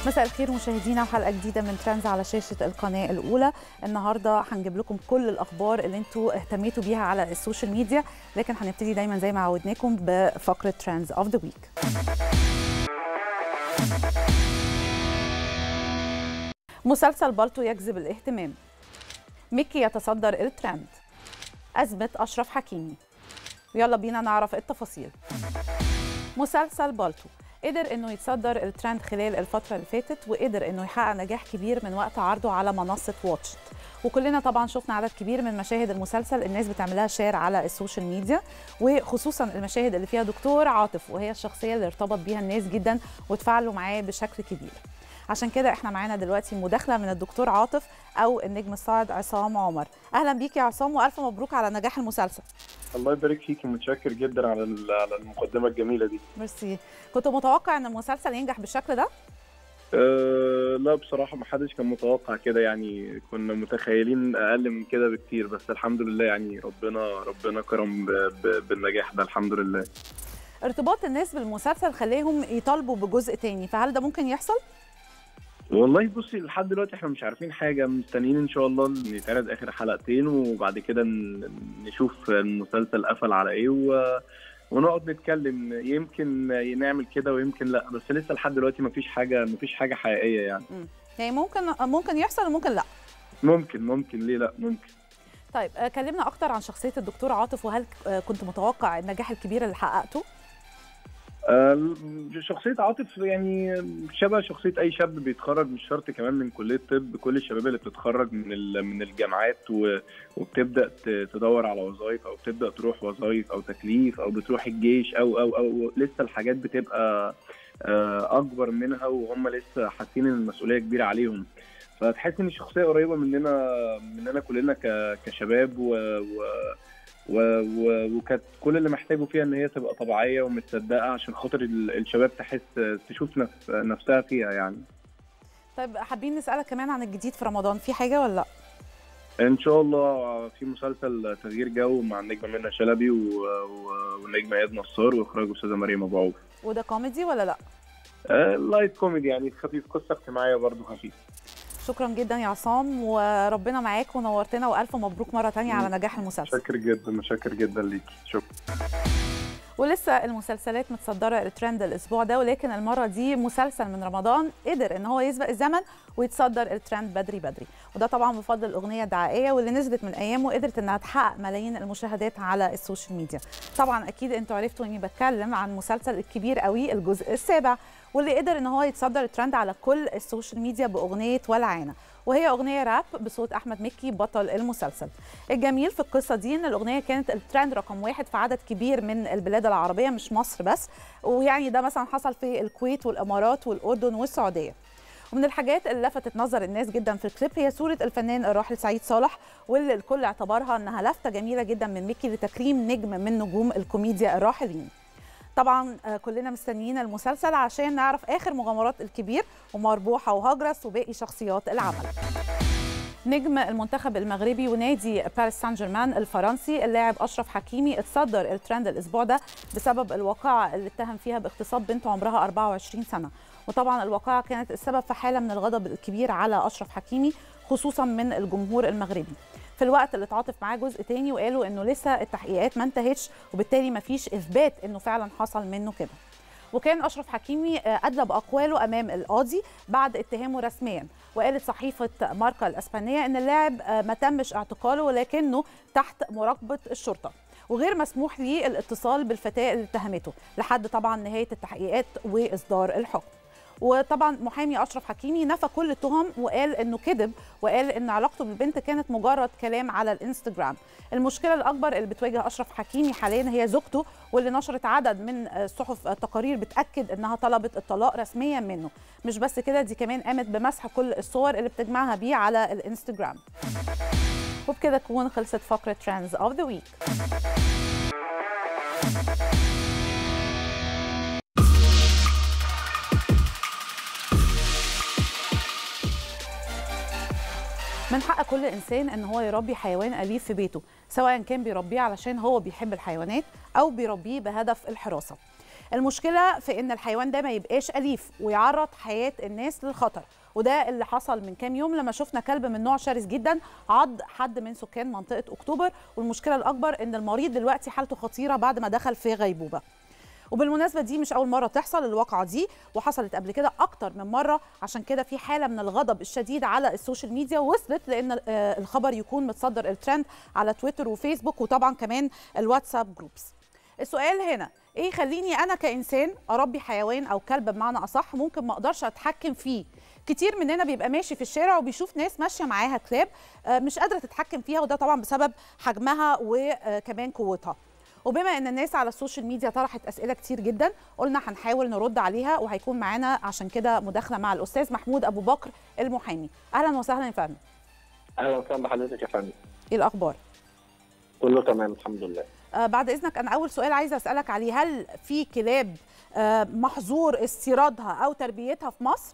مساء الخير مشاهدينا وحلقه جديده من ترندز على شاشه القناه الاولى النهارده هنجيب لكم كل الاخبار اللي انتوا اهتميتوا بيها على السوشيال ميديا لكن هنبتدي دايما زي ما عودناكم بفقره ترندز اوف ذا ويك مسلسل بالطو يجذب الاهتمام ميكي يتصدر الترند أزمة أشرف حكيمي يلا بينا نعرف التفاصيل مسلسل بالطو قدر انه يتصدر الترند خلال الفتره اللي فاتت وقدر انه يحقق نجاح كبير من وقت عرضه على منصه واتشت وكلنا طبعا شفنا عدد كبير من مشاهد المسلسل الناس بتعملها شير على السوشيال ميديا وخصوصا المشاهد اللي فيها دكتور عاطف وهي الشخصيه اللي ارتبط بيها الناس جدا وتفاعلوا معاه بشكل كبير عشان كده احنا معانا دلوقتي مداخله من الدكتور عاطف او النجم الصاعد عصام عمر اهلا بيك يا عصام والف مبروك على نجاح المسلسل الله يبارك فيك متشكر جدا على على المقدمه الجميله دي ميرسي كنت متوقع ان المسلسل ينجح بالشكل ده أه لا بصراحه ما حدش كان متوقع كده يعني كنا متخيلين اقل من كده بكتير بس الحمد لله يعني ربنا ربنا كرم ب- ب- بالنجاح ده الحمد لله ارتباط الناس بالمسلسل خليهم يطالبوا بجزء تاني فهل ده ممكن يحصل والله بصي لحد دلوقتي احنا مش عارفين حاجه مستنيين ان شاء الله ان يتعرض اخر حلقتين وبعد كده ن- نشوف المسلسل قفل على ايه و... ونقعد نتكلم يمكن نعمل كده ويمكن لا بس لسه لحد دلوقتي مفيش حاجه مفيش حاجه حقيقيه يعني يعني ممكن ممكن يحصل وممكن لا ممكن ممكن ليه لا ممكن طيب آه، كلمنا اكتر عن شخصيه الدكتور عاطف وهل آه، كنت متوقع النجاح الكبير اللي حققته آه، شخصية عاطف يعني شبه شخصية أي شاب بيتخرج مش شرط كمان من كلية طب كل الشباب اللي بتتخرج من ال- من الجامعات و- وبتبدأ ت- تدور على وظائف أو بتبدأ تروح وظائف أو تكليف أو بتروح الجيش أو أو أو لسه الحاجات بتبقى آه، أكبر منها وهم لسه حاسين إن المسؤولية كبيرة عليهم فتحس إن الشخصية قريبة مننا مننا كلنا ك- كشباب و, و و... و... وكانت كل اللي محتاجه فيها ان هي تبقى طبيعيه ومتصدقه عشان خاطر ال- الشباب تحس تشوف نف... نفسها فيها يعني طيب حابين نسالك كمان عن الجديد في رمضان في حاجه ولا لا ان شاء الله في مسلسل تغيير جو مع النجمه منى شلبي و... و... والنجمه اياد نصار واخراج استاذه مريم ابو عوف وده كوميدي ولا لا آه لايت كوميدي يعني خفيف قصه اجتماعيه برضه خفيف شكرا جدا يا عصام وربنا معاك ونورتنا والف مبروك مره تانية على نجاح المسلسل متشكر جدا متشكر جدا ليكي شكرا ولسه المسلسلات متصدره الترند الاسبوع ده ولكن المره دي مسلسل من رمضان قدر ان هو يسبق الزمن ويتصدر الترند بدري بدري وده طبعا بفضل الاغنيه الدعائيه واللي نزلت من ايام وقدرت انها تحقق ملايين المشاهدات على السوشيال ميديا طبعا اكيد انتوا عرفتوا اني بتكلم عن مسلسل الكبير قوي الجزء السابع واللي قدر ان هو يتصدر الترند على كل السوشيال ميديا باغنيه ولعانه وهي اغنيه راب بصوت احمد مكي بطل المسلسل الجميل في القصه دي ان الاغنيه كانت الترند رقم واحد في عدد كبير من البلاد العربيه مش مصر بس ويعني ده مثلا حصل في الكويت والامارات والاردن والسعوديه ومن الحاجات اللي لفتت نظر الناس جدا في الكليب هي صوره الفنان الراحل سعيد صالح واللي الكل اعتبرها انها لفته جميله جدا من ميكي لتكريم نجم من نجوم الكوميديا الراحلين طبعا آه، كلنا مستنيين المسلسل عشان نعرف اخر مغامرات الكبير ومربوحه وهجرس وباقي شخصيات العمل نجم المنتخب المغربي ونادي باريس سان جيرمان الفرنسي اللاعب اشرف حكيمي اتصدر الترند الاسبوع ده بسبب الواقعه اللي اتهم فيها باغتصاب بنت عمرها 24 سنه وطبعا الواقعه كانت السبب في حاله من الغضب الكبير على اشرف حكيمي خصوصا من الجمهور المغربي في الوقت اللي اتعاطف معاه جزء تاني وقالوا انه لسه التحقيقات ما انتهتش وبالتالي ما فيش اثبات انه فعلا حصل منه كده وكان اشرف حكيمي آه، ادلى باقواله امام القاضي بعد اتهامه رسميا وقالت صحيفه ماركا الاسبانيه ان اللاعب آه، ما تمش اعتقاله ولكنه تحت مراقبه الشرطه وغير مسموح ليه الاتصال بالفتاه اللي اتهمته لحد طبعا نهايه التحقيقات واصدار الحكم وطبعا محامي اشرف حكيمي نفى كل التهم وقال انه كذب وقال ان علاقته بالبنت كانت مجرد كلام على الانستجرام المشكله الاكبر اللي بتواجه اشرف حكيمي حاليا هي زوجته واللي نشرت عدد من الصحف التقارير بتاكد انها طلبت الطلاق رسميا منه مش بس كده دي كمان قامت بمسح كل الصور اللي بتجمعها بيه على الانستجرام وبكده تكون خلصت فقره ترندز اوف ذا ويك من حق كل انسان ان هو يربي حيوان اليف في بيته سواء كان بيربيه علشان هو بيحب الحيوانات او بيربيه بهدف الحراسه المشكله في ان الحيوان ده ما يبقاش اليف ويعرض حياه الناس للخطر وده اللي حصل من كام يوم لما شفنا كلب من نوع شرس جدا عض حد من سكان منطقه اكتوبر والمشكله الاكبر ان المريض دلوقتي حالته خطيره بعد ما دخل في غيبوبه وبالمناسبه دي مش اول مره تحصل الواقعه دي وحصلت قبل كده اكتر من مره عشان كده في حاله من الغضب الشديد على السوشيال ميديا وصلت لان آه، الخبر يكون متصدر الترند على تويتر وفيسبوك وطبعا كمان الواتساب جروبس السؤال هنا ايه يخليني انا كانسان اربي حيوان او كلب بمعنى اصح ممكن ما اقدرش اتحكم فيه كتير مننا بيبقى ماشي في الشارع وبيشوف ناس ماشيه معاها كلاب آه، مش قادره تتحكم فيها وده طبعا بسبب حجمها وكمان قوتها وبما ان الناس على السوشيال ميديا طرحت اسئله كتير جدا قلنا هنحاول نرد عليها وهيكون معانا عشان كده مداخله مع الاستاذ محمود ابو بكر المحامي اهلا وسهلا يا فندم اهلا وسهلا بحضرتك يا فندم ايه الاخبار كله تمام الحمد لله آه بعد اذنك انا اول سؤال عايزه اسالك عليه هل في كلاب آه محظور استيرادها او تربيتها في مصر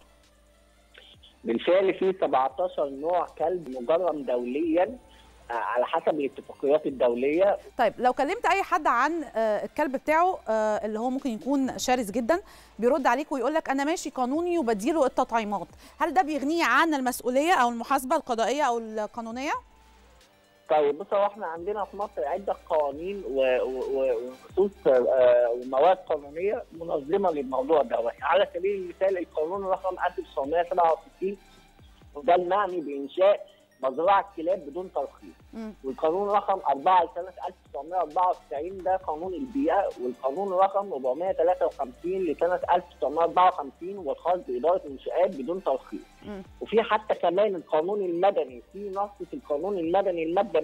بالفعل في 17 نوع كلب مجرم دوليا آه، على حسب الاتفاقيات الدوليه طيب لو كلمت اي حد عن آه، الكلب بتاعه آه، اللي هو ممكن يكون شرس جدا بيرد عليك ويقول لك انا ماشي قانوني وبديله التطعيمات هل ده بيغنيه عن المسؤوليه او المحاسبه القضائيه او القانونيه طيب بص هو احنا عندنا في مصر عده قوانين و- و- و- ونصوص آه، ومواد قانونيه منظمه للموضوع ده على سبيل المثال القانون رقم 1967 وده المعني بانشاء مزرعه كلاب بدون ترخيص مم. والقانون رقم 4 لسنه 1994 ده قانون البيئه والقانون رقم 453 لسنه 1954 والخاص باداره المنشآت بدون ترخيص مم. وفي حتى كمان القانون المدني في نص في القانون المدني الماده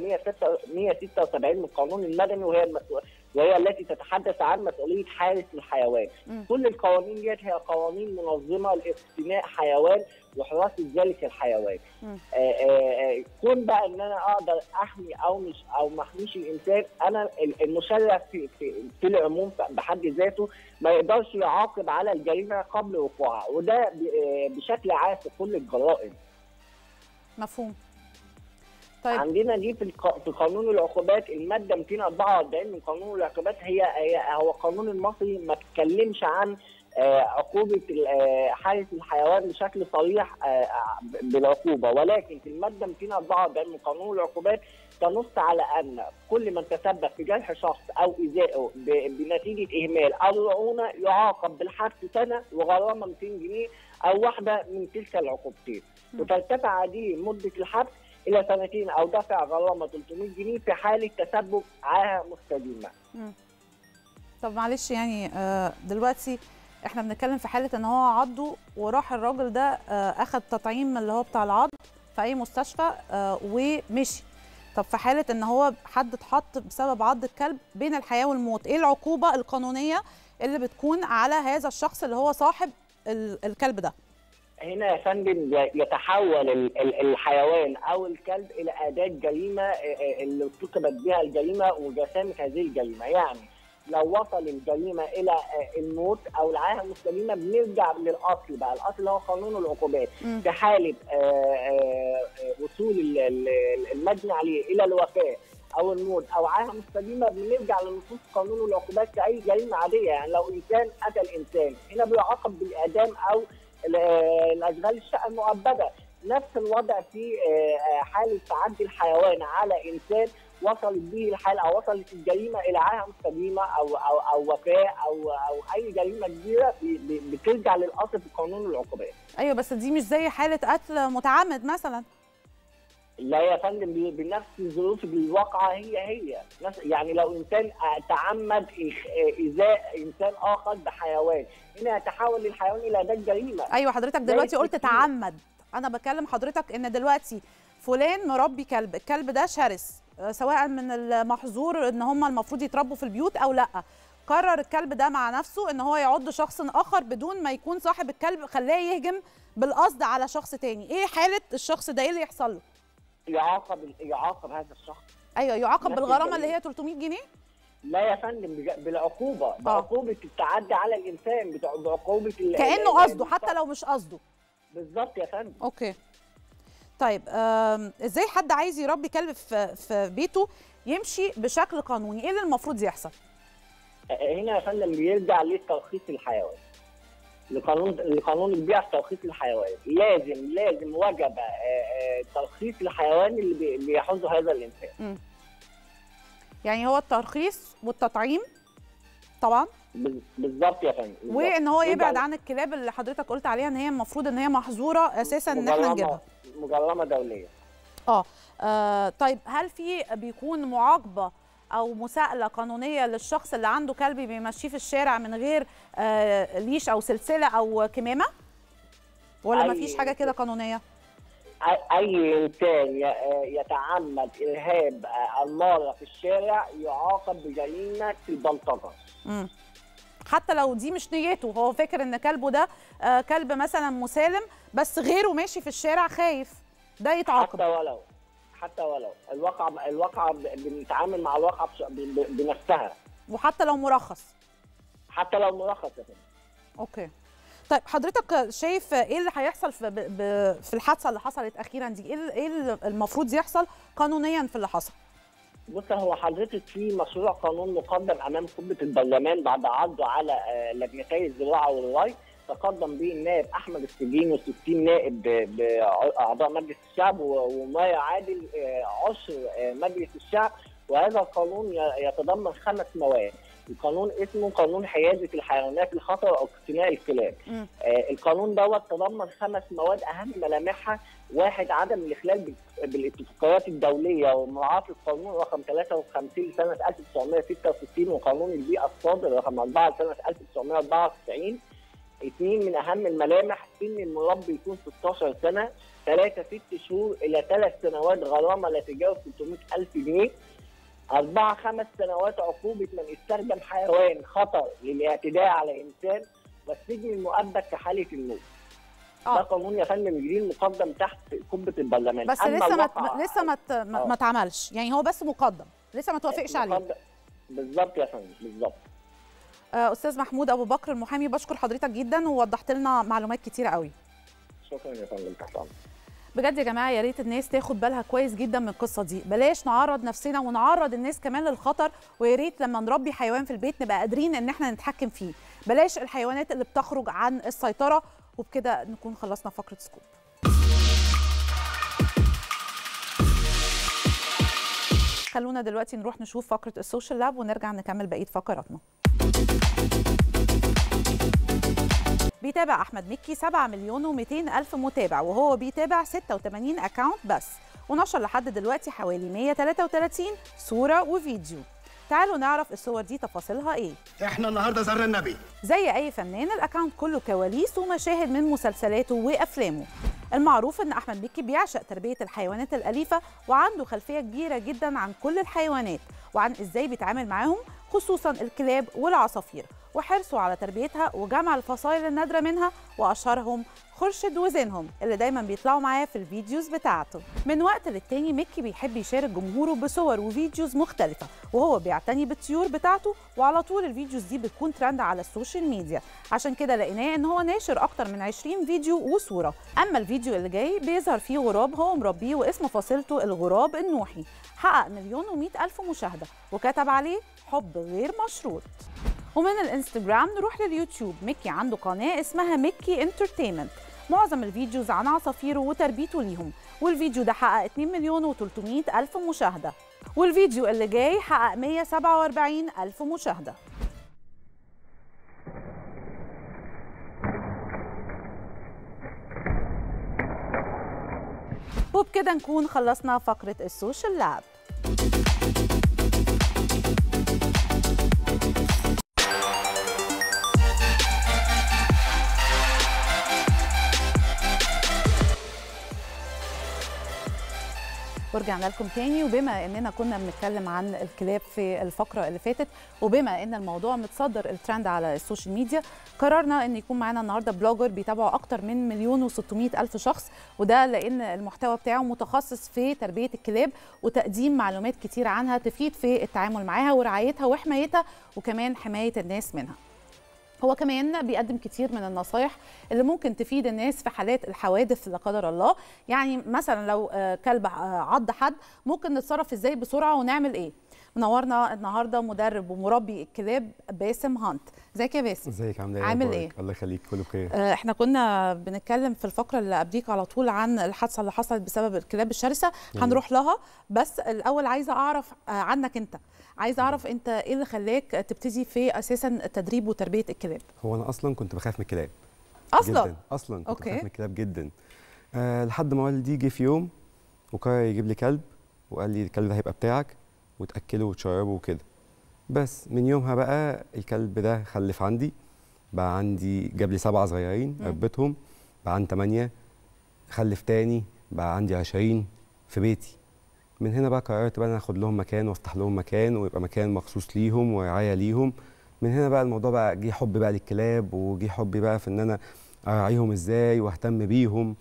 176 من القانون المدني وهي المسؤول وهي التي تتحدث عن مسؤوليه حارس الحيوان مم. كل القوانين ديت هي قوانين منظمه لاقتناء حيوان وحراسه ذلك الحيوان مم. آه، آه، آه، كون بقى ان انا اقدر احمي او مش او ما احميش الانسان انا ال- المشرع في في, في العموم بحد ذاته ما يقدرش يعاقب على الجريمه قبل وقوعها وده ب- آه، بشكل عام في كل الجرائم مفهوم طيب عندنا دي في الق- في قانون العقوبات الماده 244 من قانون العقوبات هي, هي هو القانون المصري ما اتكلمش عن آه، عقوبه ال- آه، حارس الحيوان بشكل صريح آه، ب- بالعقوبه ولكن في الماده 244 من قانون العقوبات تنص على ان كل من تسبب في جرح شخص او ايذائه ب- بنتيجه اهمال او رعونه يعاقب بالحبس سنه وغرامه 200 جنيه او واحده من تلك العقوبتين م. وترتفع دي مده الحبس الى سنتين او دفع غرامه 300 جنيه في حاله تسبب عاهه مستديمه. طب معلش يعني آه، دلوقتي احنا بنتكلم في حاله ان هو عضه وراح الراجل ده آه، اخد تطعيم اللي هو بتاع العض في اي مستشفى آه، ومشي طب في حاله ان هو حد اتحط بسبب عض الكلب بين الحياه والموت ايه العقوبه القانونيه اللي بتكون على هذا الشخص اللي هو صاحب ال- الكلب ده هنا يا فندم ي- يتحول ال- ال- الحيوان او الكلب الى اداه جريمه آه، آه، اللي ارتكبت بها الجريمه وجسامه هذه الجريمه يعني لو وصل الجريمه الى آه، الموت او العاهه المستديمه بنرجع للاصل بقى الاصل اللي هو قانون العقوبات مم. في حاله آه، آه، آه، وصول ال- ال- المجني عليه الى الوفاه او الموت او عاهه مستديمه بنرجع لنصوص قانون العقوبات كاي جريمه عاديه يعني لو انسان قتل انسان هنا بيعاقب بالاعدام او ال- الاشغال الشقه المؤبده نفس الوضع في آه، آه، حاله تعدي الحيوان على انسان وصلت به الحاله او وصلت الجريمه الى عاهه مستديمه او او او وفاه او او اي جريمه كبيره ب- ب- بترجع للاصل في قانون العقوبات. ايوه بس دي مش زي حاله قتل متعمد مثلا لا يا فندم ب- بنفس الظروف الواقعه هي هي نفس- يعني لو انسان آه، تعمد إخ- آه، ايذاء انسان اخر بحيوان هنا يتحول الحيوان الى اداه جريمه. ايوه حضرتك دلوقتي قلت التكفير. تعمد انا بكلم حضرتك ان دلوقتي فلان مربي كلب الكلب ده شرس آه، سواء من المحظور ان هم المفروض يتربوا في البيوت او لا قرر الكلب ده مع نفسه ان هو يعض شخص اخر بدون ما يكون صاحب الكلب خلاه يهجم بالقصد على شخص تاني ايه حاله الشخص ده ايه اللي يحصل له يعاقب يعاقب هذا الشخص. ايوه يعاقب نفس بالغرامه اللي الجريمة. هي 300 جنيه لا يا فندم بج- بالعقوبه بعقوبه التعدي على الانسان بتع- بعقوبه ال- كانه ال- قصده حتى لو مش قصده بالظبط يا فندم اوكي طيب آم، ازاي حد عايز يربي كلب في في بيته يمشي بشكل قانوني ايه اللي المفروض يحصل هنا يا فندم بيرجع للترخيص الحيواني لقانون لقانون البيع في ترخيص الحيوان لازم لازم وجب ترخيص الحيوان اللي بيحوزه هذا الانسان م. يعني هو الترخيص والتطعيم طبعا بالظبط يا فندم وان هو يبعد عن الكلاب اللي حضرتك قلت عليها ان هي المفروض ان هي محظوره اساسا ان احنا نجيبها مجرمه دوليه اه, آه طيب هل في بيكون معاقبه او مساءله قانونيه للشخص اللي عنده كلب بيمشيه في الشارع من غير آه ليش او سلسله او كمامه ولا ما فيش حاجه كده قانونيه اي انسان يتعمد ارهاب الماره في الشارع يعاقب بجريمه البلطجه امم حتى لو دي مش نيته هو فاكر ان كلبه ده آه كلب مثلا مسالم بس غيره ماشي في الشارع خايف ده يتعاقب حتى ولو حتى ولو الواقع الواقع بنتعامل مع الواقع بنفسها وحتى لو مرخص حتى لو مرخص يا فندم اوكي طيب حضرتك شايف ايه اللي هيحصل في في الحادثه اللي حصلت اخيرا دي ايه ايه المفروض يحصل قانونيا في اللي حصل بص هو حضرتك في مشروع قانون مقدم امام قبه البرلمان بعد عرضه على لجنتي الزراعه والري تقدم به النائب احمد السجين و60 نائب باعضاء مجلس الشعب وما يعادل عشر مجلس الشعب وهذا القانون يتضمن خمس مواد القانون اسمه قانون حيازه الحيوانات الخطر او اقتناء الكلاب. آه القانون دوت تضمن خمس مواد اهم ملامحها واحد عدم الاخلال بالاتفاقيات الدوليه ومراعاه القانون رقم 53 لسنه 1966 وقانون البيئه الصادر رقم 4 لسنه 1994 اثنين من اهم الملامح سن المربي يكون 16 سنه ثلاثه ست شهور الى ثلاث سنوات غرامه لا تتجاوز 300 الف جنيه أربعة خمس سنوات عقوبة من استخدم حيوان خطر للاعتداء على إنسان والسجن المؤبد في حالة الموت. ده قانون يا فندم جديد مقدم تحت قبة البرلمان بس لسه ما لسه ما ما اتعملش يعني هو بس مقدم لسه ما توافقش عليه بالظبط يا فندم بالظبط استاذ محمود ابو بكر المحامي بشكر حضرتك جدا ووضحت لنا معلومات كتيره قوي شكرا يا فندم تحت امرك بجد يا جماعه يا ريت الناس تاخد بالها كويس جدا من القصه دي بلاش نعرض نفسنا ونعرض الناس كمان للخطر ويا ريت لما نربي حيوان في البيت نبقى قادرين ان احنا نتحكم فيه بلاش الحيوانات اللي بتخرج عن السيطره وبكده نكون خلصنا فقره سكوب خلونا دلوقتي نروح نشوف فقره السوشيال لاب ونرجع نكمل بقيه فقراتنا بيتابع احمد مكي 7 مليون و200 الف متابع وهو بيتابع 86 اكاونت بس ونشر لحد دلوقتي حوالي 133 صوره وفيديو تعالوا نعرف الصور دي تفاصيلها ايه احنا النهارده زرنا النبي زي اي فنان الاكاونت كله كواليس ومشاهد من مسلسلاته وافلامه المعروف ان احمد مكي بيعشق تربيه الحيوانات الاليفه وعنده خلفيه كبيره جدا عن كل الحيوانات وعن ازاي بيتعامل معاهم خصوصا الكلاب والعصافير وحرصه على تربيتها وجمع الفصائل النادره منها واشهرهم خرشد وزينهم اللي دايما بيطلعوا معاه في الفيديوز بتاعته من وقت للتاني ميكي بيحب يشارك جمهوره بصور وفيديوز مختلفة وهو بيعتني بالطيور بتاعته وعلى طول الفيديوز دي بتكون ترند على السوشيال ميديا عشان كده لقيناه ان هو ناشر اكتر من 20 فيديو وصورة اما الفيديو اللي جاي بيظهر فيه غراب هو مربيه واسم فصيلته الغراب النوحي حقق مليون ومئة ألف مشاهدة وكتب عليه حب غير مشروط ومن الانستجرام نروح لليوتيوب ميكي عنده قناة اسمها ميكي انترتينمنت معظم الفيديوز عن عصافيره وتربيته ليهم والفيديو ده حقق 2 مليون و300 ألف مشاهدة والفيديو اللي جاي حقق 147 ألف مشاهدة وبكده نكون خلصنا فقرة السوشيال لاب ورجعنا لكم تاني وبما اننا كنا بنتكلم عن الكلاب في الفقره اللي فاتت وبما ان الموضوع متصدر الترند على السوشيال ميديا قررنا ان يكون معانا النهارده بلوجر بيتابعه اكتر من مليون و600 الف شخص وده لان المحتوى بتاعه متخصص في تربيه الكلاب وتقديم معلومات كتير عنها تفيد في التعامل معاها ورعايتها وحمايتها وكمان حمايه الناس منها هو كمان بيقدم كتير من النصايح اللي ممكن تفيد الناس في حالات الحوادث لا قدر الله يعني مثلا لو كلب عض حد ممكن نتصرف ازاي بسرعه ونعمل ايه منورنا النهارده مدرب ومربي الكلاب باسم هانت ازيك يا باسم ازيك عامله ايه عامل أخبارك؟ إيه؟ الله يخليك كله بخير آه، احنا كنا بنتكلم في الفقره اللي قبليك على طول عن الحادثه اللي حصلت بسبب الكلاب الشرسه جميل. هنروح لها بس الاول عايزه اعرف آه، عنك انت عايزه اعرف انت ايه اللي خلاك تبتدي في اساسا تدريب وتربيه الكلاب هو انا اصلا كنت بخاف من الكلاب اصلا جدا اصلا كنت أوكي. بخاف من الكلاب جدا أه لحد ما والدي جه في يوم وقرر يجيب لي كلب وقال لي الكلب ده هيبقى بتاعك وتاكله وتشربه وكده بس من يومها بقى الكلب ده خلف عندي بقى عندي جاب لي سبعه صغيرين مم. ربيتهم بقى عندي ثمانيه خلف تاني بقى عندي 20 في بيتي من هنا بقى قررت بقى انا اخد لهم مكان وافتح لهم مكان ويبقى مكان مخصوص ليهم ورعايه ليهم من هنا بقى الموضوع بقى جه حب بقى للكلاب وجه حبي بقى في ان انا اراعيهم ازاي واهتم بيهم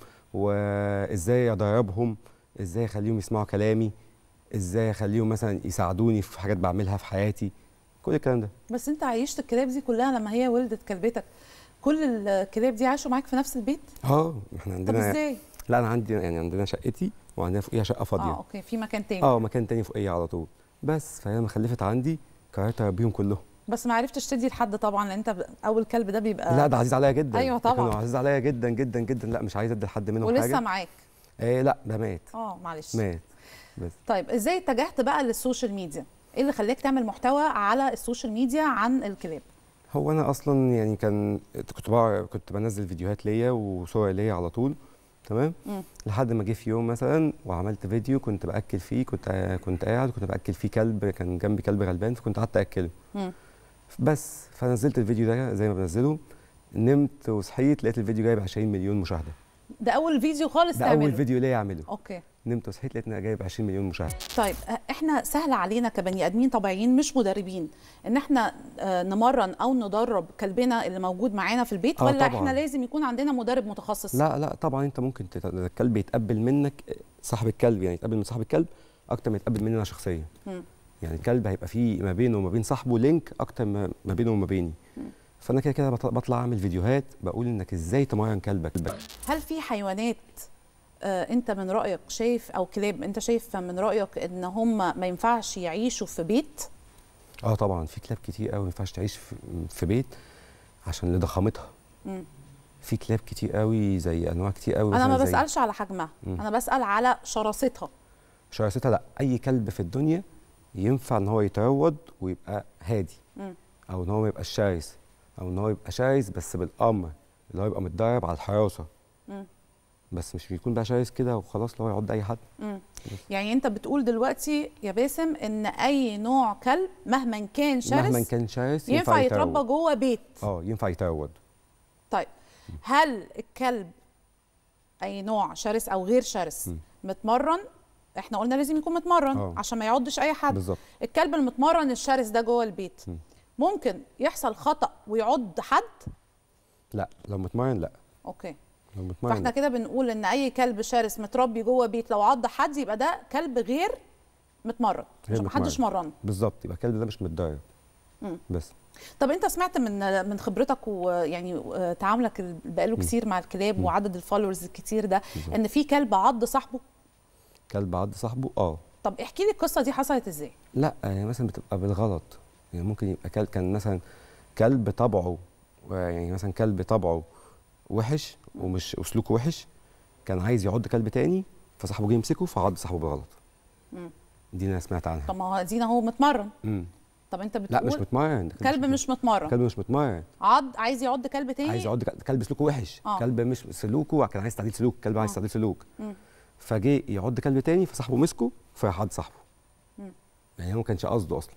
وازاي ادربهم ازاي اخليهم يسمعوا كلامي ازاي اخليهم مثلا يساعدوني في حاجات بعملها في حياتي كل الكلام ده بس انت عيشت الكلاب دي كلها لما هي ولدت كلبتك كل الكلاب دي عاشوا معاك في نفس البيت اه احنا طب عندنا ازاي لا انا عندي يعني عندنا شقتي وعندنا فوقيها شقه فاضيه اه اوكي في مكان تاني اه مكان تاني فوقيه على طول بس فهي لما خلفت عندي قررت اربيهم كلهم بس ما عرفتش تدي لحد طبعا لان انت ب- اول كلب ده بيبقى لا ده عزيز عليا جدا أيوة ده كانوا طبعاً. عزيز عليا جدا جدا جدا لا مش عايز ادي لحد منهم ولسه حاجه معاك آه لا ده مات اه معلش مات بس طيب ازاي اتجهت بقى للسوشيال ميديا ايه اللي خلاك تعمل محتوى على السوشيال ميديا عن الكلاب هو انا اصلا يعني كان كنت بقى كنت بنزل فيديوهات ليا وصور ليا على طول تمام مم. لحد ما جه في يوم مثلا وعملت فيديو كنت باكل فيه كنت كنت قاعد كنت باكل فيه كلب كان جنبي كلب غلبان فكنت قعدت اكله مم. بس فنزلت الفيديو ده زي ما بنزله نمت وصحيت لقيت الفيديو جايب 20 مليون مشاهده ده اول فيديو خالص ده تعمله اول فيديو ليا اعمله اوكي نمت وصحيت لقيت انها جايب 20 مليون مشاهده طيب آه، احنا سهل علينا كبني ادمين طبيعيين مش مدربين ان احنا آه، نمرن او ندرب كلبنا اللي موجود معانا في البيت آه، ولا طبعاً. احنا لازم يكون عندنا مدرب متخصص لا لا طبعا انت ممكن تت... الكلب يتقبل منك صاحب الكلب يعني يتقبل من صاحب الكلب اكتر ما يتقبل مني انا شخصيا مم. يعني الكلب هيبقى فيه ما بينه وما بين صاحبه لينك اكتر ما ما بينه وما بيني فانا كده كده بط- بطلع اعمل فيديوهات بقول انك ازاي تمرن كلبك هل في حيوانات آه، انت من رايك شايف او كلاب انت شايف من رايك ان هم ما ينفعش يعيشوا في بيت اه طبعا في كلاب كتير قوي ما ينفعش تعيش في, في بيت عشان لضخامتها مم. في كلاب كتير قوي زي انواع كتير قوي انا ما مثلاً زي بسالش على حجمها مم. انا بسال على شراستها شراستها لا اي كلب في الدنيا ينفع ان هو يتروض ويبقى هادي مم. او ان هو ما يبقاش شرس او ان هو يبقى شرس بس بالامر اللي هو يبقى متدرب على الحراسه مم. بس مش بيكون بقى شرس كده وخلاص اللي هو يعض اي حد مم. يعني انت بتقول دلوقتي يا باسم ان اي نوع كلب مهما كان شرس مهما كان شرس ينفع يتربى جوه بيت اه ينفع يتروض طيب هل الكلب اي نوع شرس او غير شرس مم. متمرن احنا قلنا لازم يكون متمرن آه. عشان ما يعضش اي حد بالظبط الكلب المتمرن الشرس ده جوه البيت مم. ممكن يحصل خطا ويعض حد لا لو متمرن لا اوكي لو متمرن فاحنا لا. كده بنقول ان اي كلب شرس متربي جوه بيت لو عض حد يبقى ده كلب غير متمرن غير مش محدش متمرن. مرنه بالظبط يبقى الكلب ده مش متدرب مم. بس طب انت سمعت من من خبرتك ويعني آه، تعاملك ال- بقاله مم. كتير مع الكلاب مم. وعدد الفولورز الكتير ده بالظبط. ان في كلب عض صاحبه كلب عض صاحبه اه طب احكي لي القصه دي حصلت ازاي لا يعني مثلا بتبقى بالغلط يعني ممكن يبقى كلب كان مثلا كلب طبعه يعني مثلا كلب طبعه وحش ومش وسلوكه وحش كان عايز يعض كلب تاني فصاحبه جه يمسكه فعض صاحبه بالغلط مم. دي انا سمعت عنها طب ما هو ادينا هو متمرن امم طب انت لا بتقول مش متمرن ده كلب مش متمرن كلب مش متمرن عض عايز يعض كلب تاني عايز يعض ك- كلب سلوكه وحش آه. كلب مش سلوكه كان عايز تعديل سلوك كلب عايز آه. تعديل سلوك مم. فجه يعض كلب تاني فصاحبه مسكه فراح عض صاحبه مم. يعني هو ما كانش قصده اصلا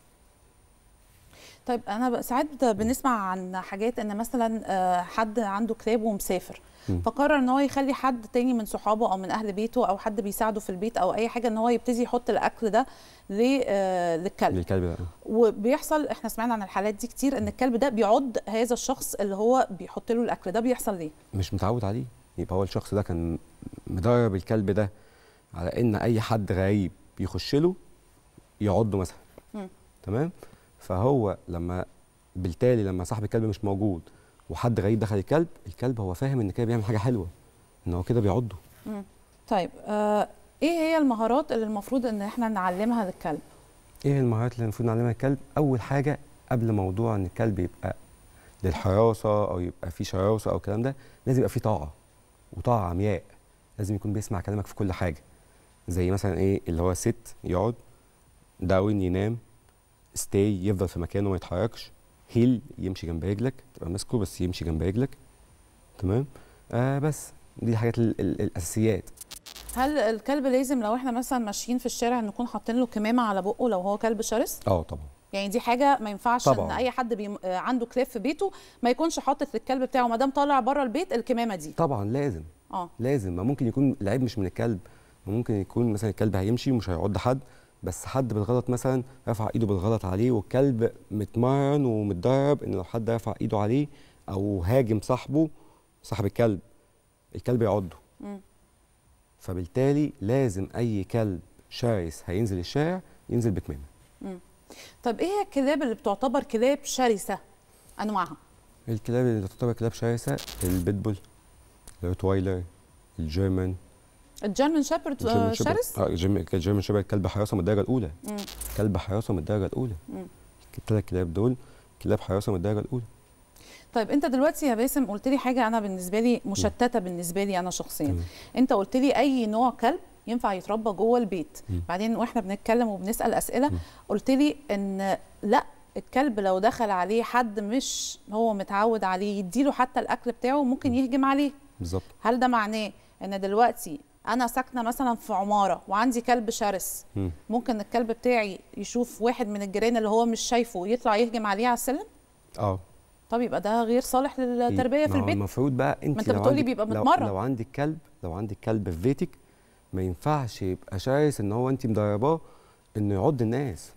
طيب انا ب- ساعات بنسمع عن حاجات ان مثلا آه، حد عنده كلاب ومسافر مم. فقرر ان هو يخلي حد تاني من صحابه او من اهل بيته او حد بيساعده في البيت او اي حاجه ان هو يبتدي يحط الاكل ده ل- آه، للكلب للكلب ده وبيحصل احنا سمعنا عن الحالات دي كتير ان الكلب ده بيعض هذا الشخص اللي هو بيحط له الاكل ده بيحصل ليه مش متعود عليه يبقى هو الشخص ده كان مدرب الكلب ده على ان اي حد غريب يخش له يعضه مثلا مم. تمام فهو لما بالتالي لما صاحب الكلب مش موجود وحد غريب دخل الكلب الكلب هو فاهم ان كده بيعمل حاجه حلوه ان هو كده بيعضه طيب آه ايه هي المهارات اللي المفروض ان احنا نعلمها للكلب ايه المهارات اللي المفروض نعلمها الكلب اول حاجه قبل موضوع ان الكلب يبقى للحراسه او يبقى فيه شراسه او الكلام ده لازم يبقى فيه طاعه وطاعه عمياء لازم يكون بيسمع كلامك في كل حاجه زي مثلا ايه اللي هو ست يقعد داون ينام ستاي يفضل في مكانه ما يتحركش هيل يمشي جنب رجلك تبقى ماسكه بس يمشي جنب رجلك تمام آه بس دي الحاجات ال ال الاساسيات هل الكلب لازم لو احنا مثلا ماشيين في الشارع نكون حاطين له كمامه على بقه لو هو كلب شرس اه طبعا يعني دي حاجه ما ينفعش طبعاً. ان اي حد بي... آه، عنده كلاب في بيته ما يكونش حاطط للكلب بتاعه ما دام طالع بره البيت الكمامه دي طبعا لازم اه لازم ما ممكن يكون العيب مش من الكلب ما ممكن يكون مثلا الكلب هيمشي ومش هيعض حد بس حد بالغلط مثلا رفع ايده بالغلط عليه والكلب متمرن ومتدرب ان لو حد رفع ايده عليه او هاجم صاحبه صاحب الكلب الكلب يعضه مم. فبالتالي لازم اي كلب شرس هينزل الشارع ينزل بكمامه طب ايه هي الكلاب اللي بتعتبر كلاب شرسه انواعها الكلاب اللي تعتبر كلاب شرسه البيتبول الروتوايلر الجيرمان الجيرمان شيبرد آه، الجيرمان شيبرد. شرس اه الجيرمان الجيرمان شيبرد كلب حراسه من الدرجه الاولى مم. كلب حراسه من الدرجه الاولى مم. الثلاث كلاب دول كلاب حراسه من الدرجه الاولى طيب انت دلوقتي يا باسم قلت لي حاجه انا بالنسبه لي مشتته بالنسبه لي انا شخصيا تمام. انت قلت لي اي نوع كلب ينفع يتربى جوه البيت مم. بعدين واحنا بنتكلم وبنسال اسئله مم. قلت لي ان لا الكلب لو دخل عليه حد مش هو متعود عليه يديله حتى الاكل بتاعه ممكن يهجم عليه بالظبط هل ده معناه ان دلوقتي انا ساكنه مثلا في عماره وعندي كلب شرس مم. ممكن الكلب بتاعي يشوف واحد من الجيران اللي هو مش شايفه يطلع يهجم عليه على السلم اه طب يبقى ده غير صالح للتربيه في ما هو البيت المفروض بقى انت ما انت لو بتقولي عندك- بيبقى لو- متمرن. لو عندك كلب لو عندك كلب في بيتك ما ينفعش يبقى شرس ان هو انت مدرباه انه يعض الناس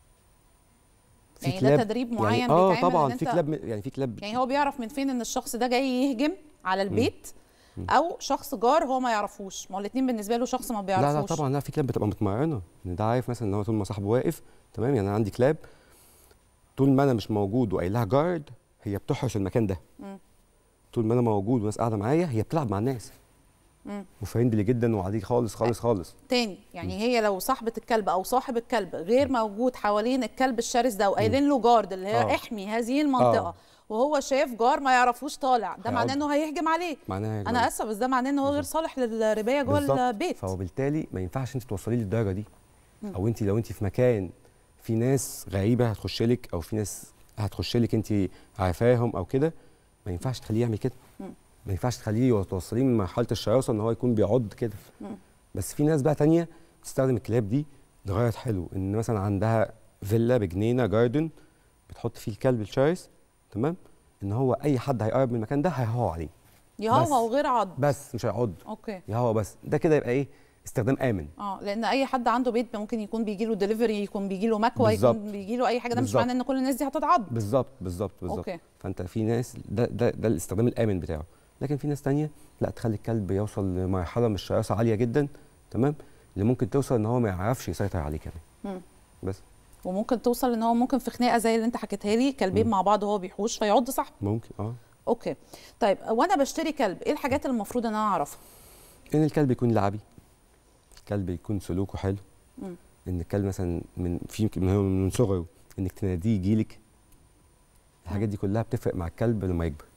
في يعني ده تدريب معين يعني اه بيتعمل طبعا إن في أنت- كلاب يعني في كلاب يعني هو بيعرف من فين ان الشخص ده جاي يهجم على البيت او شخص جار هو ما يعرفوش ما هو الاثنين بالنسبه له شخص ما لا بيعرفوش لا طبعا لا في كلاب بتبقى متمرنه ان ده عارف مثلا ان هو طول ما صاحبه واقف تمام يعني انا عندي كلاب طول ما انا مش موجود وقايل لها جارد هي بتحرس المكان ده مم. طول ما انا موجود والناس قاعده معايا هي بتلعب مع الناس مم. وفريندلي جدا وعادي خالص خالص خالص تاني يعني هي لو صاحبه الكلب او صاحب الكلب غير موجود حوالين الكلب الشرس ده وقايلين له جارد اللي هي آه. احمي هذه المنطقه آه. وهو شاف جار ما يعرفوش طالع ده هيعض. معناه انه هيهجم عليه معناها يا انا جماعة. اسفه بس ده معناه ان هو غير صالح للربايه جوه بالظبط. البيت فهو بالتالي ما ينفعش انت توصليه للدرجه دي او انت لو انت في مكان في ناس غريبه هتخش لك او في ناس هتخش لك انت عارفاهم او كده ما ينفعش تخليه يعمل كده ما ينفعش تخليه توصليه من مرحله الشراسه ان هو يكون بيعض كده بس في ناس بقى تانية بتستخدم الكلاب دي لغايه حلو ان مثلا عندها فيلا بجنينه جاردن بتحط فيه الكلب الشرس تمام ان هو اي حد هيقرب من المكان ده هيهوى عليه يهوى وغير عض بس مش هيعض اوكي يهوى بس ده كده يبقى ايه استخدام امن اه لان اي حد عنده بيت ممكن يكون بيجي له دليفري يكون بيجي له مكوى بالظبط. يكون بيجي له اي حاجه ده مش بالظبط. معناه ان كل الناس دي هتتعض بالظبط بالظبط بالظبط أوكي. فانت في ناس ده ده ده الاستخدام الامن بتاعه لكن في ناس تانية لا تخلي الكلب يوصل لمرحله من الشراسه عاليه جدا تمام اللي ممكن توصل ان هو ما يعرفش يسيطر عليه كمان مم. بس وممكن توصل ان هو ممكن في خناقه زي اللي انت حكيتها لي كلبين مع بعض وهو بيحوش فيعض صاحبه ممكن اه اوكي طيب وانا بشتري كلب ايه الحاجات اللي المفروض ان انا اعرفها ان الكلب يكون لعبي الكلب يكون سلوكه حلو مم. ان الكلب مثلا من في من هو من صغره انك تناديه يجيلك الحاجات دي كلها بتفرق مع الكلب لما يكبر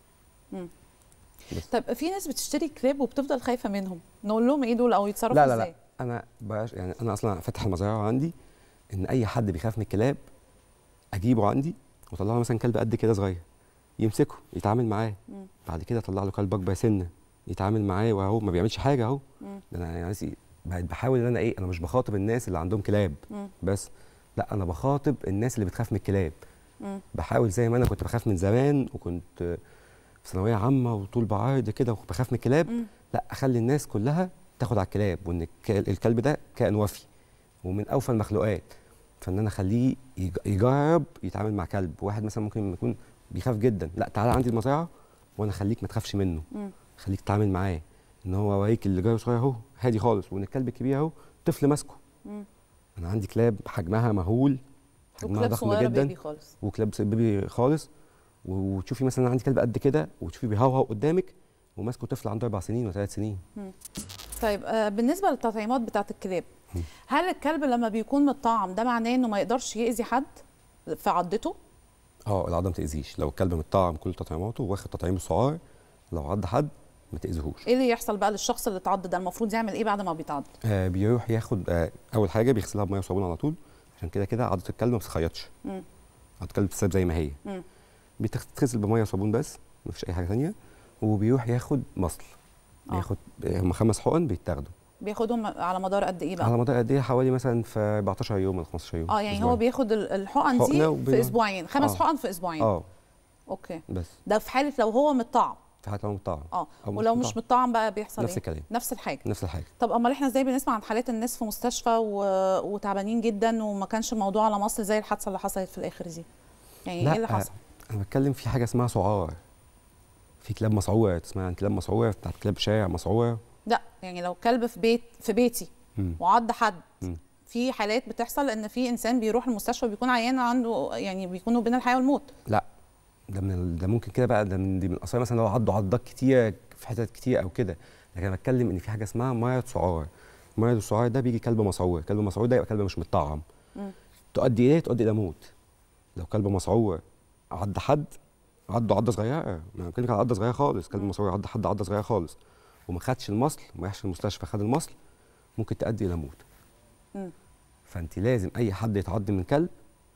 طيب في ناس بتشتري كلاب وبتفضل خايفه منهم نقول لهم ايه دول او يتصرفوا لا لا ازاي لا انا بقاش يعني انا اصلا فاتح المزرعه عندي ان اي حد بيخاف من الكلاب اجيبه عندي واطلع له مثلا كلب قد كده صغير يمسكه يتعامل معاه مم. بعد كده اطلع له كلب اكبر سنه يتعامل معاه وهو ما بيعملش حاجه اهو مم. ده انا يعني بقيت بحاول ان انا ايه انا مش بخاطب الناس اللي عندهم كلاب مم. بس لا انا بخاطب الناس اللي بتخاف من الكلاب مم. بحاول زي ما انا كنت بخاف من زمان وكنت في ثانويه عامه وطول بعرض كده وبخاف من الكلاب مم. لا اخلي الناس كلها تاخد على الكلاب وان الك- الكلب ده كائن وفي ومن اوفى المخلوقات فان انا اخليه يج- يجرب يتعامل مع كلب واحد مثلا ممكن يكون بيخاف جدا لا تعالى عندي المزرعه وانا اخليك ما تخافش منه مم. خليك تتعامل معاه ان هو اوريك اللي جاي صغير اهو هادي خالص وان الكلب الكبير اهو طفل ماسكه مم. انا عندي كلاب حجمها مهول حجمها وكلاب ضخم صغيره جدا بيبي خالص وكلاب بيبي خالص و- وتشوفي مثلا أنا عندي كلب قد كده وتشوفي بيهوهو قدامك وماسكه طفل عنده اربع سنين وثلاث سنين طيب آه بالنسبه للتطعيمات بتاعه الكلاب هل الكلب لما بيكون متطعم ده معناه انه ما يقدرش يأذي حد في عضته اه العضه ما تاذيش لو الكلب متطعم كل تطعيماته واخد تطعيم السعار لو عض حد ما تاذيهوش ايه اللي يحصل بقى للشخص اللي اتعض ده المفروض يعمل ايه بعد ما بيتعض آه بيروح ياخد آه اول حاجه بيغسلها بميه وصابون على طول عشان كده كده عضه الكلب ما بتتخيطش مم. عضه الكلب بتتساب زي ما هي مم. بتغسل بميه وصابون بس مفيش اي حاجه ثانيه وبيروح ياخد مصل آه. بياخد آه، هم خمس حقن بيتاخدوا بياخدهم على مدار قد ايه بقى على مدار قد ايه حوالي مثلا في 14 يوم ولا 15 يوم اه يعني هو أسبوعين. بياخد ال- الحقن حقنة دي وبين- في اسبوعين خمس آه. حقن في اسبوعين اه اوكي بس ده في حاله لو هو متطعم في حاله لو مطعم اه أو ولو مش متطعم. متطعم بقى بيحصل نفس ايه الكلام نفس الحاجه نفس الحاجه طب امال احنا ازاي بنسمع عن حالات الناس في مستشفى و... وتعبانين جدا وما كانش الموضوع على مصل زي الحادثه اللي حصلت في الاخر دي يعني لا، ايه اللي حصل انا بتكلم في حاجه اسمها سعار في كلاب مسعوره تسمع عن كلاب مسعوره بتاعت كلاب شارع مسعوره لا يعني لو كلب في بيت في بيتي مم. وعض حد مم. في حالات بتحصل ان في انسان بيروح المستشفى بيكون عيان عنده يعني بيكونوا بين الحياه والموت لا ده من ال- ده ممكن كده بقى ده من دي من الاثار مثلا لو عضوا عضات كتير في حتت كتير او كده لكن انا بتكلم ان في حاجه اسمها مرض سعار مرض السعار ده بيجي كلب مسعور كلب مسعور ده يبقى كلب مش متطعم مم. تؤدي ايه تؤدي الى موت لو كلب مسعور عض حد عضه عضه صغيره ما بتكلم على عضه صغيره خالص كلب مم. مسعور عض حد عضه صغيره خالص وما خدش المصل وما راحش المستشفى خد المصل ممكن تؤدي الى موت مم. فانت لازم اي حد يتعض من كلب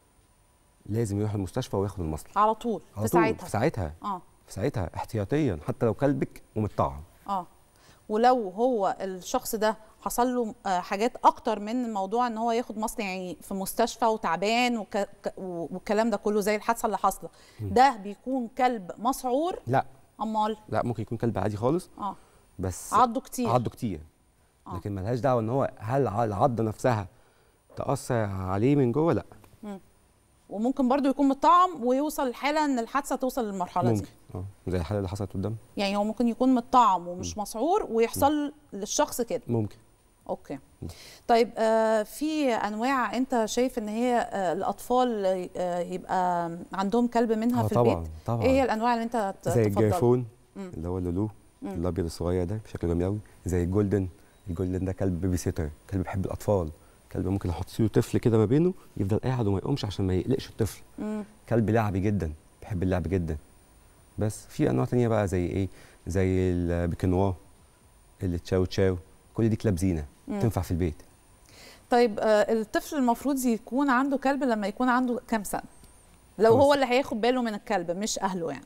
لازم يروح المستشفى وياخد المصل على طول على في طول ساعتها في ساعتها اه في ساعتها احتياطيا حتى لو كلبك ومتطعم اه ولو هو الشخص ده حصل له آه، حاجات اكتر من الموضوع ان هو ياخد مصل يعني في مستشفى وتعبان وك... ك- والكلام ده كله زي الحادثه اللي حاصله ده بيكون كلب مسعور لا امال لا ممكن يكون كلب عادي خالص اه بس عضه كتير عضه كتير آه. لكن ملهاش دعوه ان هو هل ع- العضه نفسها تاثر عليه من جوه لا وممكن برضو يكون متطعم ويوصل الحاله ان الحادثه توصل للمرحله ممكن دي اه زي الحاله اللي حصلت قدام يعني هو ممكن يكون متطعم ومش مسعور ويحصل للشخص كده ممكن اوكي طيب آه في انواع انت شايف ان هي آه الاطفال آه يبقى عندهم كلب منها اه في طبعا البيت طبعا ايه هي الانواع اللي انت ت- زي تفضلها؟ الجرفون مم. اللي هو اللولو مم. الابيض الصغير ده شكله جميل قوي زي الجولدن الجولدن ده كلب بيبي سيتر كلب بيحب الاطفال كلب ممكن احط له طفل كده ما بينه يفضل قاعد وما يقومش عشان ما يقلقش الطفل مم. كلب لعبي جدا بيحب اللعب جدا بس في انواع تانية بقى زي ايه زي البيكنوا اللي تشاو تشاو كل دي كلاب زينه مم. تنفع في البيت طيب آه الطفل المفروض يكون عنده كلب لما يكون عنده كام سنه لو خمس هو اللي هياخد باله من الكلب مش اهله يعني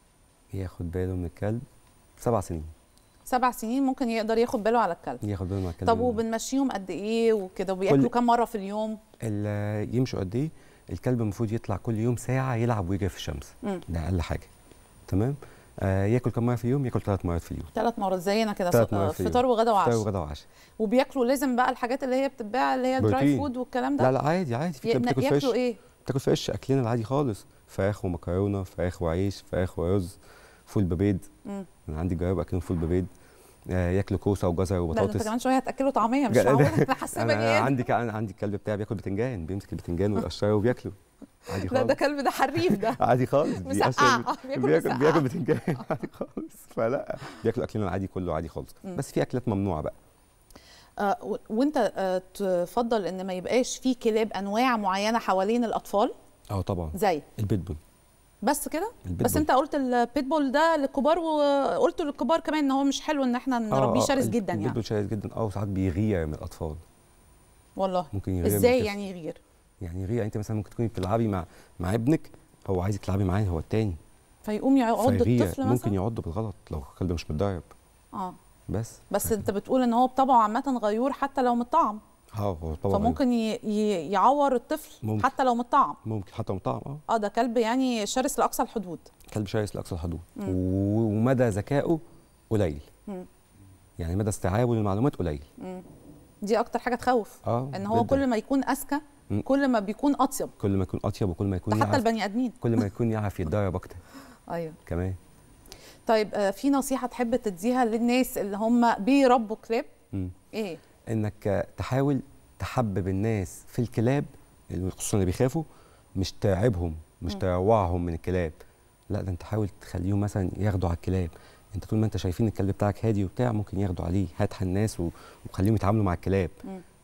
ياخد باله من الكلب سبع سنين سبع سنين ممكن يقدر ياخد باله على الكلب ياخد باله من الكلب طب وبنمشيهم قد ايه وكده وبياكلوا كام مره في اليوم ال- يمشوا قد ايه الكلب المفروض يطلع كل يوم ساعه يلعب ويجري في الشمس مم. ده اقل حاجه تمام آه ياكل كم مره في اليوم ياكل ثلاث مرات في اليوم ثلاث مرات زينا كده ثلاث آه، مرات في اليوم. فطار وغدا فطار وعشاء وغدا وعشاء وبياكلوا لازم بقى الحاجات اللي هي بتتباع اللي هي الدراي بروتين. فود والكلام ده لا لا عادي عادي في ي- كلاب بتاكل فريش ياكلوا ايه بتاكل فريش اكلنا العادي خالص فراخ ومكرونه فراخ وعيش فراخ ورز فول ببيض مم. انا عندي جراب اكلهم فول ببيض آه ياكلوا كوسه وجزر لا ده انت وبطاطس كمان شويه هتاكلوا طعميه مش لا، لا، معقول انا حاسه انا بني آدم. عندي كا- انا عندي الكلب بتاعي بياكل بتنجان بيمسك البتنجان ويقشره وبياكله عادي لا ده خالص كلب ده حريف ده عادي خالص مسقعة. بيقشر- بياكل بياكل مسقعة. بياكل بتنجان عادي خالص فلا بياكل اكلنا العادي كله عادي خالص مم. بس في اكلات ممنوعه بقى آه و- وانت آه تفضل ان ما يبقاش في كلاب انواع معينه حوالين الاطفال اه طبعا زي البيتبول بس كده البيتبول بس انت قلت البيتبول ده للكبار وقلت للكبار كمان ان هو مش حلو ان احنا نربيه شرس جدا يعني البيتبول شرس جدا اه وساعات بيغير من الاطفال والله ممكن يغير من ازاي الطفل. يعني يغير يعني يغير انت مثلا ممكن تكوني بتلعبي مع مع ابنك هو عايزك تلعبي معاه هو التاني فيقوم يعض فيغير. الطفل ممكن مثلا يعض بالغلط لو الكلب مش متدرب اه بس بس انت بتقول ان هو بطبعه عامه غيور حتى لو متطعم اه هو طبعا فممكن ي... ي... يعور الطفل ممكن. حتى لو متطعم ممكن حتى مطعم اه اه ده كلب يعني شرس لاقصى الحدود كلب شرس لاقصى الحدود مم. و- ومدى ذكائه قليل مم. يعني مدى استيعابه للمعلومات قليل مم. دي اكتر حاجه تخوف اه ان هو جداً. كل ما يكون اذكى مم. كل ما بيكون اطيب كل ما يكون اطيب وكل ما يكون ده حتى يعرف البني ادمين كل ما يكون يعرف يتدرب اكتر ايوه كمان طيب آه، في نصيحه تحب تديها للناس اللي هم بيربوا كلاب مم. ايه انك تحاول تحبب الناس في الكلاب اللي- خصوصا اللي بيخافوا مش ترعبهم مش مم. تروعهم من الكلاب لا ده انت حاول تخليهم مثلا ياخدوا على الكلاب انت طول ما انت شايفين الكلب بتاعك هادي وبتاع ممكن ياخدوا عليه هات الناس و- وخليهم يتعاملوا مع الكلاب مم.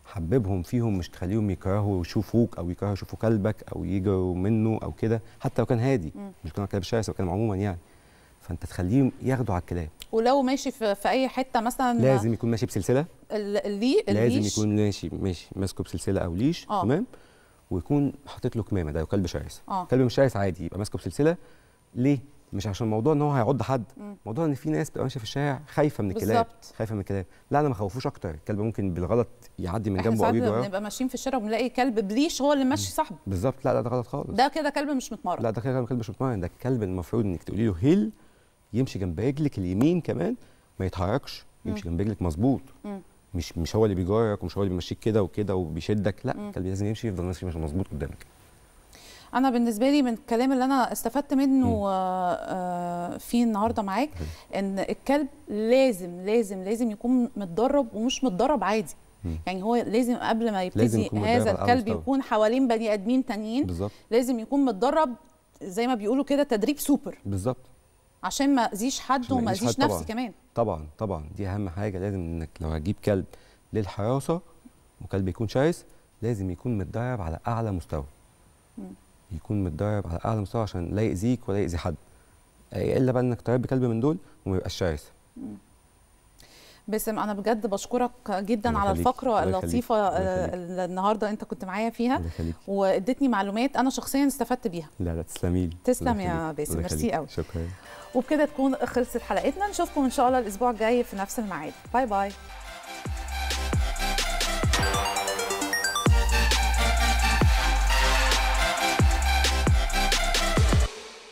حببهم فيهم مش تخليهم يكرهوا يشوفوك او يكرهوا يشوفوا كلبك او يجروا منه او كده حتى لو كان هادي مم. مش كان كلب شرس لو كان عموما يعني فانت تخليهم ياخدوا على الكلاب ولو ماشي في, في اي حته مثلا لازم يكون ماشي بسلسله ال- اللي لازم الليش يكون ماشي ماشي ماسكه بسلسله او ليش آه. تمام ويكون حاطط له كمامه ده لو كلب شرس اه كلب مش شرس عادي يبقى ماسكه بسلسله ليه مش عشان موضوع ان هو هيعض حد مم. موضوع ان في ناس بتبقى ماشيه في الشارع خايفه من الكلاب بالظبط خايفه من الكلاب لا انا ما خوفوش اكتر الكلب ممكن بالغلط يعدي من احنا جنبه او ساعات يجي وراه بنبقى ماشيين في الشارع وبنلاقي كلب بليش هو اللي ماشي صاحبه بالظبط لا لا ده غلط خالص ده كده كلب مش متمرن لا ده كده كلب مش مطمئن ده الكلب المفروض انك تقولي له هيل يمشي جنب رجلك اليمين كمان ما يتحركش يمشي جنب رجلك مظبوط مم. مش مش هو اللي بيجرك ومش هو اللي بيمشيك كده وكده وبيشدك لا مم. الكلب لازم يمشي يفضل ماشي ماشي مظبوط قدامك انا بالنسبه لي من الكلام اللي انا استفدت منه مم. آه، آه، فيه النهارده معاك ان الكلب لازم لازم لازم يكون متدرب ومش متدرب عادي مم. يعني هو لازم قبل ما لازم يبتدي يكون متدرب هذا على أعلى الكلب مستوى. يكون حوالين بني ادمين تانيين بالظبط لازم يكون متدرب زي ما بيقولوا كده تدريب سوبر بالظبط عشان ما اذيش حد عشان ما وما يأذيش اذيش حد نفسي طبعاً. كمان طبعا طبعا دي اهم حاجه لازم انك لو هتجيب كلب للحراسه وكلب يكون شرس لازم يكون متدرب على اعلى مستوى مم. يكون متدرب على اعلى مستوى عشان لا يأذيك ولا يأذي حد الا بقى انك تربي كلب من دول وما يبقاش شرس باسم انا بجد بشكرك جدا الله على يخليك، الفقره الله يخليك، اللطيفه الله آه، يخليك. اللي النهارده انت كنت معايا فيها الله يخليك وادتني معلومات انا شخصيا استفدت بيها لا لا تسلمي لي تسلم الله يا يخليك، باسم، الله ميرسي يخليك. قوي. شكرا وبكده تكون خلصت حلقتنا نشوفكم ان شاء الله الاسبوع الجاي في نفس الميعاد باي باي